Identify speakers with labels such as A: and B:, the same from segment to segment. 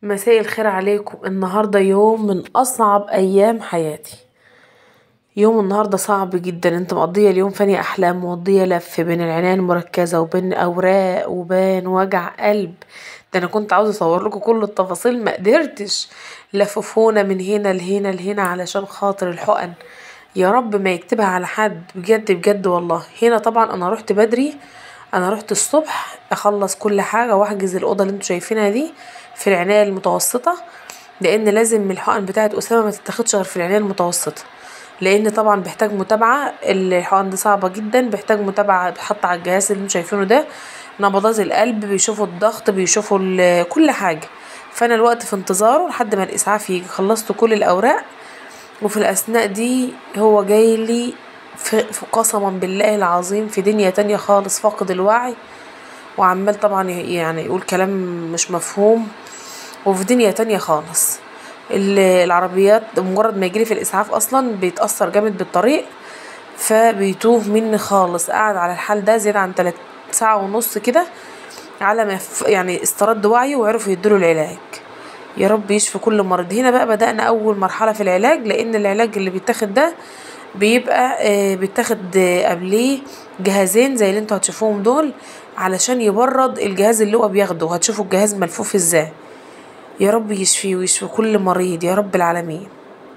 A: مساء الخير عليكم النهاردة يوم من أصعب أيام حياتي يوم النهاردة صعب جدا انت مقضية اليوم فاني أحلام مقضية لف بين العناية المركزة وبين أوراق وبين وجع قلب ده أنا كنت عاوزة أصورلكوا كل التفاصيل مقدرتش لففونا من هنا لهنا لهنا علشان خاطر الحقن يا رب ما يكتبها على حد بجد بجد والله هنا طبعا أنا روحت بدري أنا روحت الصبح أخلص كل حاجة وأحجز الأوضة اللي انتوا شايفينها دي في العناية المتوسطة لأن لازم الحقن بتاعة أسامة متتاخدش غير في العناية المتوسطة لأن طبعا بيحتاج متابعة الحقن دي صعبة جدا بيحتاج متابعة بيتحط على الجهاز اللي انتوا شايفينه ده نبضات القلب بيشوفوا الضغط بيشوفوا كل حاجة فأنا الوقت في انتظاره لحد ما الإسعاف يجي خلصت كل الأوراق وفي الأثناء دي هو جايلي في قسما بالله العظيم في دنيا تانية خالص فاقد الوعي وعمال طبعا يعني يقول كلام مش مفهوم وفي دنيا تانية خالص العربيات مجرد ما يجيلي في الإسعاف أصلا بيتأثر جامد بالطريق فبيتوه مني خالص قعد على الحال ده زيادة عن تلت ساعة ونص كده على ما يعني استرد وعيه وعرفوا يدوله العلاج يا رب يشفي كل مريض هنا بقى بدأنا أول مرحلة في العلاج لأن العلاج اللي بيتاخد ده بيبقى بيتاخد قبليه جهازين زي اللي انتوا هتشوفوهم دول علشان يبرد الجهاز اللي هو بياخده هتشوفوا الجهاز ملفوف ازاي يا رب يشفيه ويشفي كل مريض يا رب العالمين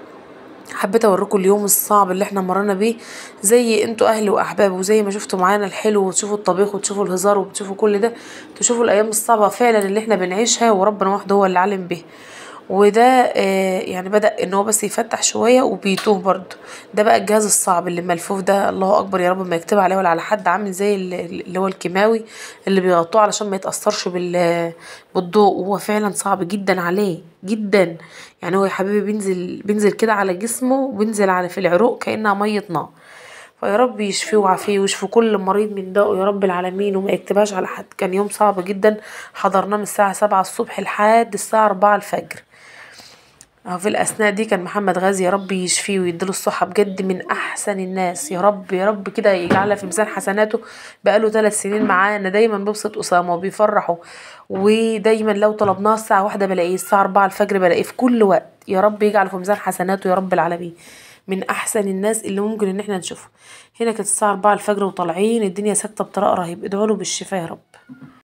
A: حبيت اوريكم اليوم الصعب اللي احنا مرينا بيه زي انتوا اهل واحباب وزي ما شفتوا معانا الحلو وتشوفوا الطبيخ وتشوفوا الهزار وتشوفوا كل ده تشوفوا الايام الصعبه فعلا اللي احنا بنعيشها وربنا وحده هو اللي علم بيها وده آه يعني بدأ ان هو بس يفتح شوية وبيتوه برضه ده بقى الجهاز الصعب اللي ملفوف ده الله اكبر يا رب ما يكتب عليه ولا على حد عامل زي اللي هو الكيماوي اللي بيغطوه علشان ما يتأثرش بالضوء وهو فعلا صعب جدا عليه جدا يعني هو يا حبيبي بينزل بينزل كده على جسمه وبينزل على في العروق كأنها مية نار فيا رب يشفيه ويعافيه ويشفي كل مريض من دائه يا رب العالمين وما يكتبهاش على حد كان يوم صعب جدا حضرناه من الساعة سبعة الصبح لحد الساعة أربعة الفجر اهو في الاثناء دي كان محمد غازي يا رب يشفيه ويديله الصحه بجد من احسن الناس يا رب يا رب كده يجعلها في ميزان حسناته بقاله ثلاث سنين معانا دايما بيبسط اسامه وبيفرحه ودايما لو طلبناه الساعه واحدة بلاقيه الساعه أربعة الفجر بلاقيه في كل وقت يا رب يجعله في ميزان حسناته يا رب العالمين من احسن الناس اللي ممكن ان احنا نشوفه هنا كانت الساعه أربعة الفجر وطالعين الدنيا ساكته بطريقه رهيبه ادعوا له بالشفاء يا رب